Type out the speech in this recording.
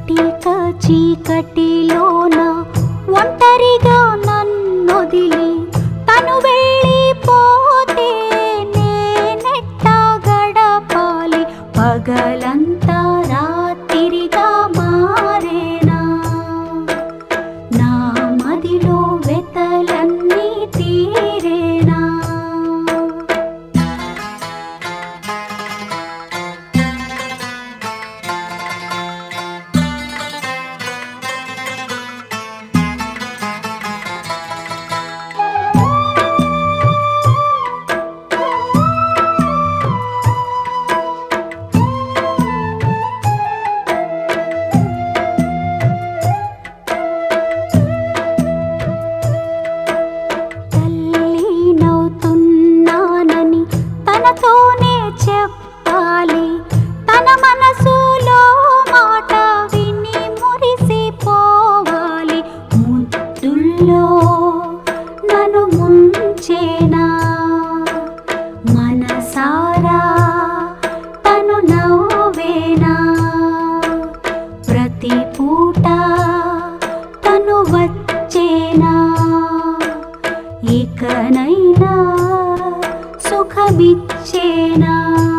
కటిక చీకటిలోన ఒంటరిగా నన్నొదిలి తను వెళ్ళిపోతే నేనెట్ట గడపాలి పగలంతా రాత్రిగా మారేనా నా మదిలో వెతలన్నీ తీరేనా తల్లి నవ్వుతున్నానని తనతోనే చెప్పాలి తన మనసులో మాట విని మురిసిపోవాలి ముద్దుల్లో నన్ను ముంచేనా మనసారా తను నవ్వేనా ప్రతి పూట తను వచ్చేనా ఇకనైనా సుఖమిచ్చేనా